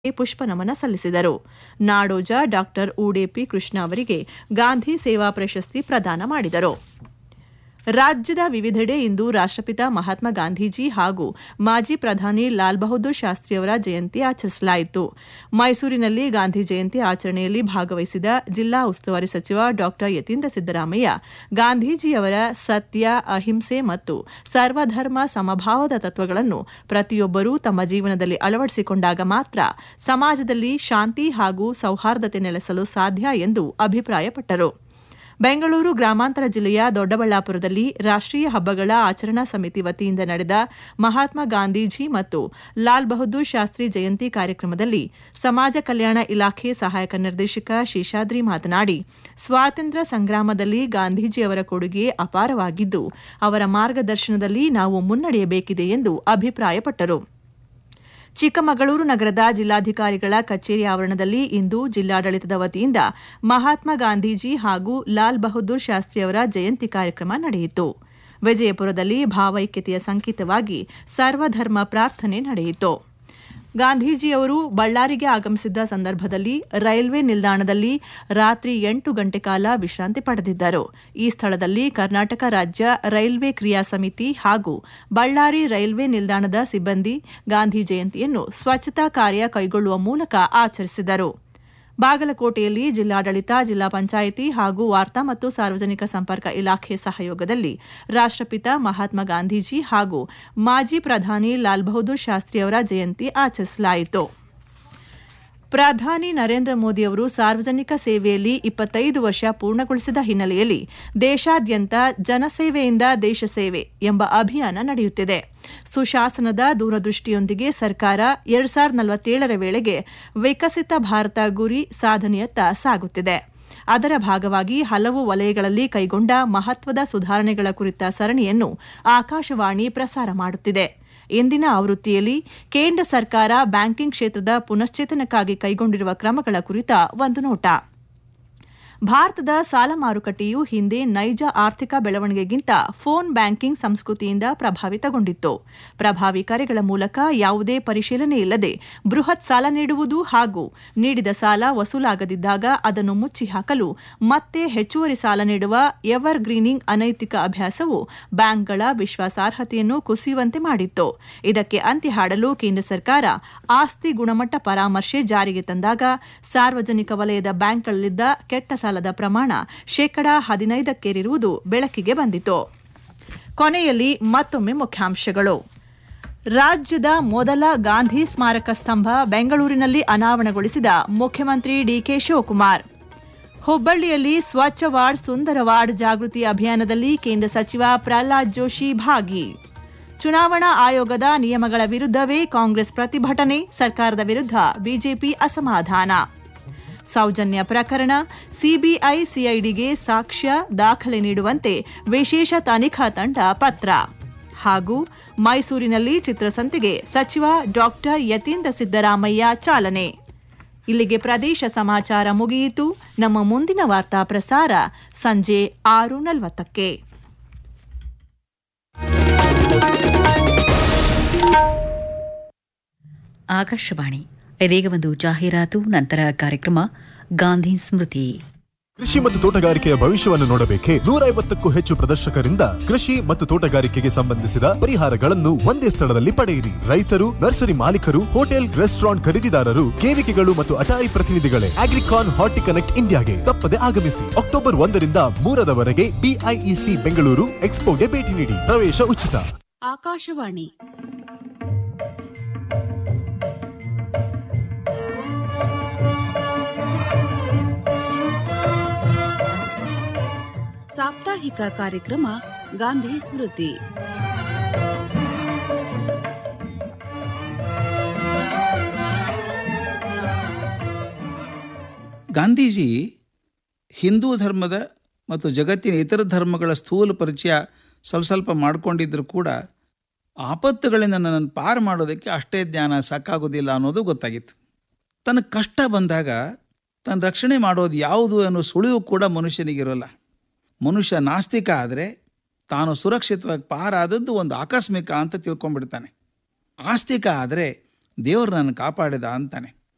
ಪುಷ್ಪ ನಮನ ಸಲ್ಲಿಸಿದರು ನಾಡೋಜ ಡಾಕ್ಟರ್ ಉಡೇಪಿ ಕೃಷ್ಣ ಅವರಿಗೆ ಗಾಂಧಿ ಸೇವಾ ಪ್ರಶಸ್ತಿ ಪ್ರದಾನ ಮಾಡಿದರು ರಾಜ್ಯದ ವಿವಿಧೆಡೆ ಇಂದು ರಾಷ್ಟ್ರಪಿತ ಮಹಾತ್ಮ ಗಾಂಧೀಜಿ ಹಾಗೂ ಮಾಜಿ ಪ್ರಧಾನಿ ಲಾಲ್ ಬಹದ್ದೂರ್ ಶಾಸ್ತ್ರಿಯವರ ಜಯಂತಿ ಆಚರಿಸಲಾಯಿತು ಮೈಸೂರಿನಲ್ಲಿ ಗಾಂಧಿ ಜಯಂತಿ ಆಚರಣೆಯಲ್ಲಿ ಭಾಗವಹಿಸಿದ ಜಿಲ್ಲಾ ಉಸ್ತುವಾರಿ ಸಚಿವ ಡಾ ಯತೀಂದ್ರ ಸಿದ್ದರಾಮಯ್ಯ ಗಾಂಧೀಜಿಯವರ ಸತ್ಯ ಅಹಿಂಸೆ ಮತ್ತು ಸರ್ವಧರ್ಮ ಸಮಭಾವದ ತತ್ವಗಳನ್ನು ಪ್ರತಿಯೊಬ್ಬರೂ ತಮ್ಮ ಜೀವನದಲ್ಲಿ ಅಳವಡಿಸಿಕೊಂಡಾಗ ಮಾತ್ರ ಸಮಾಜದಲ್ಲಿ ಶಾಂತಿ ಹಾಗೂ ಸೌಹಾರ್ದತೆ ನೆಲೆಸಲು ಸಾಧ್ಯ ಎಂದು ಅಭಿಪ್ರಾಯಪಟ್ಟರು ಬೆಂಗಳೂರು ಗ್ರಾಮಾಂತರ ಜಿಲ್ಲೆಯ ದೊಡ್ಡಬಳ್ಳಾಪುರದಲ್ಲಿ ರಾಷ್ಟ್ರೀಯ ಹಬ್ಬಗಳ ಆಚರಣಾ ಸಮಿತಿ ವತಿಯಿಂದ ನಡೆದ ಮಹಾತ್ಮ ಗಾಂಧೀಜಿ ಮತ್ತು ಲಾಲ್ ಬಹದ್ದೂರ್ ಶಾಸ್ತ್ರಿ ಜಯಂತಿ ಕಾರ್ಯಕ್ರಮದಲ್ಲಿ ಸಮಾಜ ಕಲ್ಯಾಣ ಇಲಾಖೆ ಸಹಾಯಕ ನಿರ್ದೇಶಕ ಶೇಷಾದ್ರಿ ಮಾತನಾಡಿ ಸ್ವಾತಂತ್ರ್ಯ ಸಂಗ್ರಾಮದಲ್ಲಿ ಗಾಂಧೀಜಿಯವರ ಕೊಡುಗೆ ಅಪಾರವಾಗಿದ್ದು ಅವರ ಮಾರ್ಗದರ್ಶನದಲ್ಲಿ ನಾವು ಮುನ್ನಡೆಯಬೇಕಿದೆ ಎಂದು ಅಭಿಪ್ರಾಯಪಟ್ಟರು ಚಿಕ್ಕಮಗಳೂರು ನಗರದ ಜಿಲ್ಲಾಧಿಕಾರಿಗಳ ಕಚೇರಿ ಆವರಣದಲ್ಲಿ ಇಂದು ಜಿಲ್ಲಾಡಳಿತದ ವತಿಯಿಂದ ಮಹಾತ್ಮ ಗಾಂಧೀಜಿ ಹಾಗೂ ಲಾಲ್ ಬಹದ್ದೂರ್ ಶಾಸ್ತ್ರಿಯವರ ಜಯಂತಿ ಕಾರ್ಯಕ್ರಮ ನಡೆಯಿತು ವಿಜಯಪುರದಲ್ಲಿ ಭಾವೈಕ್ಯತೆಯ ಸಂಕೇತವಾಗಿ ಸರ್ವಧರ್ಮ ಪ್ರಾರ್ಥನೆ ನಡೆಯಿತು ಗಾಂಧೀಜಿಯವರು ಬಳ್ಳಾರಿಗೆ ಆಗಮಿಸಿದ್ದ ಸಂದರ್ಭದಲ್ಲಿ ರೈಲ್ವೆ ನಿಲ್ದಾಣದಲ್ಲಿ ರಾತ್ರಿ ಎಂಟು ಗಂಟೆ ಕಾಲ ವಿಶ್ರಾಂತಿ ಪಡೆದಿದ್ದರು ಈ ಸ್ಥಳದಲ್ಲಿ ಕರ್ನಾಟಕ ರಾಜ್ಯ ರೈಲ್ವೆ ಕ್ರಿಯಾ ಸಮಿತಿ ಹಾಗೂ ಬಳ್ಳಾರಿ ರೈಲ್ವೆ ನಿಲ್ದಾಣದ ಸಿಬ್ಬಂದಿ ಗಾಂಧಿ ಜಯಂತಿಯನ್ನು ಸ್ವಚ್ಛತಾ ಕಾರ್ಯ ಕೈಗೊಳ್ಳುವ ಮೂಲಕ ಆಚರಿಸಿದರು ಬಾಗಲಕೋಟೆಯಲ್ಲಿ ಜಿಲ್ಲಾಡಳಿತ ಜಿಲ್ಲಾ ಪಂಚಾಯಿತಿ ಹಾಗೂ ವಾರ್ತಾ ಮತ್ತು ಸಾರ್ವಜನಿಕ ಸಂಪರ್ಕ ಇಲಾಖೆ ಸಹಯೋಗದಲ್ಲಿ ರಾಷ್ಟ್ರಪಿತ ಮಹಾತ್ಮ ಗಾಂಧೀಜಿ ಹಾಗೂ ಮಾಜಿ ಪ್ರಧಾನಿ ಲಾಲ್ ಬಹದ್ದೂರ್ ಶಾಸ್ತ್ರಿಯವರ ಜಯಂತಿ ಆಚರಿಸಲಾಯಿತು ಪ್ರಧಾನಿ ನರೇಂದ್ರ ಮೋದಿಯವರು ಸಾರ್ವಜನಿಕ ಸೇವೆಯಲ್ಲಿ ಇಪ್ಪತ್ತೈದು ವರ್ಷ ಪೂರ್ಣಗೊಳಿಸಿದ ಹಿನ್ನೆಲೆಯಲ್ಲಿ ದೇಶಾದ್ಯಂತ ಜನಸೇವೆಯಿಂದ ದೇಶ ಸೇವೆ ಎಂಬ ಅಭಿಯಾನ ನಡೆಯುತ್ತಿದೆ ಸುಶಾಸನದ ದೂರದೃಷ್ಟಿಯೊಂದಿಗೆ ಸರ್ಕಾರ ಎರಡ್ ಸಾವಿರದ ನಲವತ್ತೇಳರ ವೇಳೆಗೆ ವಿಕಸಿತ ಭಾರತ ಗುರಿ ಸಾಧನೆಯತ್ತ ಸಾಗುತ್ತಿದೆ ಅದರ ಭಾಗವಾಗಿ ಹಲವು ವಲಯಗಳಲ್ಲಿ ಕೈಗೊಂಡ ಮಹತ್ವದ ಸುಧಾರಣೆಗಳ ಕುರಿತ ಸರಣಿಯನ್ನು ಆಕಾಶವಾಣಿ ಪ್ರಸಾರ ಮಾಡುತ್ತಿದೆ ಇಂದಿನ ಆವೃತ್ತಿಯಲ್ಲಿ ಕೇಂದ್ರ ಸರ್ಕಾರ ಬ್ಯಾಂಕಿಂಗ್ ಕ್ಷೇತ್ರದ ಪುನಶ್ಚೇತನಕ್ಕಾಗಿ ಕೈಗೊಂಡಿರುವ ಕ್ರಮಗಳ ಕುರಿತ ಒಂದು ನೋಟ ಭಾರತದ ಸಾಲ ಮಾರುಕಟ್ಟೆಯು ಹಿಂದೆ ನೈಜ ಆರ್ಥಿಕ ಬೆಳವಣಿಗೆಗಿಂತ ಫೋನ್ ಬ್ಯಾಂಕಿಂಗ್ ಸಂಸ್ಕೃತಿಯಿಂದ ಪ್ರಭಾವಿತಗೊಂಡಿತ್ತು ಪ್ರಭಾವಿ ಕರೆಗಳ ಮೂಲಕ ಯಾವುದೇ ಪರಿಶೀಲನೆ ಇಲ್ಲದೆ ಬೃಹತ್ ಸಾಲ ನೀಡುವುದು ಹಾಗೂ ನೀಡಿದ ಸಾಲ ವಸೂಲಾಗದಿದ್ದಾಗ ಅದನ್ನು ಮುಚ್ಚಿ ಹಾಕಲು ಮತ್ತೆ ಹೆಚ್ಚುವರಿ ಸಾಲ ನೀಡುವ ಎವರ್ ಗ್ರೀನಿಂಗ್ ಅನೈತಿಕ ಅಭ್ಯಾಸವು ಬ್ಯಾಂಕ್ಗಳ ವಿಶ್ವಾಸಾರ್ಹತೆಯನ್ನು ಕುಸಿಯುವಂತೆ ಮಾಡಿತ್ತು ಇದಕ್ಕೆ ಅಂತ್ಯ ಹಾಡಲು ಕೇಂದ್ರ ಸರ್ಕಾರ ಆಸ್ತಿ ಗುಣಮಟ್ಟ ಪರಾಮರ್ಶೆ ಜಾರಿಗೆ ತಂದಾಗ ಸಾರ್ವಜನಿಕ ವಲಯದ ಬ್ಯಾಂಕ್ಗಳಲ್ಲಿದ್ದ ಕೆಟ್ಟ ಸಾಲದ ಪ್ರಮಾಣ ಶೇಕಡಾ ಹದಿನೈದಕ್ಕೇರಿರುವುದು ಬೆಳಕಿಗೆ ಬಂದಿತು ಕೊನೆಯಲ್ಲಿ ಮತ್ತೊಮ್ಮೆ ಮುಖ್ಯಾಂಶಗಳು ರಾಜ್ಯದ ಮೊದಲ ಗಾಂಧಿ ಸ್ಮಾರಕ ಸ್ತಂಭ ಬೆಂಗಳೂರಿನಲ್ಲಿ ಅನಾವರಣಗೊಳಿಸಿದ ಮುಖ್ಯಮಂತ್ರಿ ಡಿಕೆ ಶಿವಕುಮಾರ್ ಹುಬ್ಬಳ್ಳಿಯಲ್ಲಿ ಸ್ವಚ್ಛ ವಾರ್ಡ್ ಸುಂದರ ವಾರ್ಡ್ ಜಾಗೃತಿ ಅಭಿಯಾನದಲ್ಲಿ ಕೇಂದ್ರ ಸಚಿವ ಪ್ರಹ್ಲಾದ್ ಜೋಶಿ ಭಾಗಿ ಚುನಾವಣಾ ಆಯೋಗದ ನಿಯಮಗಳ ವಿರುದ್ಧವೇ ಕಾಂಗ್ರೆಸ್ ಪ್ರತಿಭಟನೆ ಸರ್ಕಾರದ ವಿರುದ್ಧ ಬಿಜೆಪಿ ಅಸಮಾಧಾನ ಸೌಜನ್ಯ ಪ್ರಕರಣ ಸಿಬಿಐ ಸಿಐಡಿಗೆ ಸಾಕ್ಷ್ಯ ದಾಖಲೆ ನೀಡುವಂತೆ ವಿಶೇಷ ತನಿಖಾ ತಂಡ ಪತ್ರ ಹಾಗೂ ಮೈಸೂರಿನಲ್ಲಿ ಚಿತ್ರಸಂತೆಗೆ ಸಚಿವ ಡಾಕ್ಟರ್ ಯತೀಂದ್ರ ಸಿದ್ದರಾಮಯ್ಯ ಚಾಲನೆ ಇಲ್ಲಿಗೆ ಪ್ರದೇಶ ಸಮಾಚಾರ ಮುಗಿಯಿತು ನಮ್ಮ ಮುಂದಿನ ವಾರ್ತಾ ಪ್ರಸಾರ ಸಂಜೆ ಆರು ನಲವತ್ತಕ್ಕೆ ಆಕಾಶವಾಣಿ ಇದೀಗ ಒಂದು ಜಾಹೀರಾತು ನಂತರ ಕಾರ್ಯಕ್ರಮ ಗಾಂಧಿ ಸ್ಮೃತಿ ಕೃಷಿ ಮತ್ತು ತೋಟಗಾರಿಕೆಯ ಭವಿಷ್ಯವನ್ನು ನೋಡಬೇಕೆ ನೂರ ಐವತ್ತಕ್ಕೂ ಹೆಚ್ಚು ಪ್ರದರ್ಶಕರಿಂದ ಕೃಷಿ ಮತ್ತು ತೋಟಗಾರಿಕೆಗೆ ಸಂಬಂಧಿಸಿದ ಪರಿಹಾರಗಳನ್ನು ಒಂದೇ ಸ್ಥಳದಲ್ಲಿ ಪಡೆಯಿರಿ ರೈತರು ನರ್ಸರಿ ಮಾಲೀಕರು ಹೋಟೆಲ್ ರೆಸ್ಟೋರೆಂಟ್ ಖರೀದಿದಾರರು ಕೇವಿಕೆಗಳು ಮತ್ತು ಅಟಾರಿ ಪ್ರತಿನಿಧಿಗಳೇ ಅಗ್ರಿಕಾನ್ ಹಾರ್ಟಿ ಕನೆಕ್ಟ್ ಇಂಡಿಯಾಗೆ ತಪ್ಪದೆ ಆಗಮಿಸಿ ಅಕ್ಟೋಬರ್ ಒಂದರಿಂದ ಮೂರರವರೆಗೆ ಬಿಐಇಸಿ ಬೆಂಗಳೂರು ಎಕ್ಸ್ಪೋಗೆ ಭೇಟಿ ನೀಡಿ ಪ್ರವೇಶ ಉಚಿತ ಆಕಾಶವಾಣಿ ಸಾಪ್ತಾಹಿಕ ಕಾರ್ಯಕ್ರಮ ಗಾಂಧಿ ಸ್ಮೃತಿ ಗಾಂಧೀಜಿ ಹಿಂದೂ ಧರ್ಮದ ಮತ್ತು ಜಗತ್ತಿನ ಇತರ ಧರ್ಮಗಳ ಸ್ಥೂಲ ಪರಿಚಯ ಸ್ವಲ್ಪ ಸ್ವಲ್ಪ ಮಾಡಿಕೊಂಡಿದ್ದರೂ ಕೂಡ ಆಪತ್ತುಗಳಿಂದ ನನ್ನನ್ನು ಪಾರು ಮಾಡೋದಕ್ಕೆ ಅಷ್ಟೇ ಜ್ಞಾನ ಸಾಕಾಗೋದಿಲ್ಲ ಅನ್ನೋದು ಗೊತ್ತಾಗಿತ್ತು ತನಗೆ ಕಷ್ಟ ಬಂದಾಗ ತನ್ನ ರಕ್ಷಣೆ ಮಾಡೋದು ಯಾವುದು ಅನ್ನೋ ಸುಳಿವು ಕೂಡ ಮನುಷ್ಯನಿಗಿರೋಲ್ಲ ಮನುಷ್ಯ ನಾಸ್ತಿಕ ಆದರೆ ತಾನು ಸುರಕ್ಷಿತವಾಗಿ ಪಾರಾದದ್ದು ಒಂದು ಆಕಸ್ಮಿಕ ಅಂತ ತಿಳ್ಕೊಂಡ್ಬಿಡ್ತಾನೆ ಆಸ್ತಿಕ ಆದರೆ ದೇವರು ನನ್ನ ಕಾಪಾಡಿದ ಅಂತಾನೆ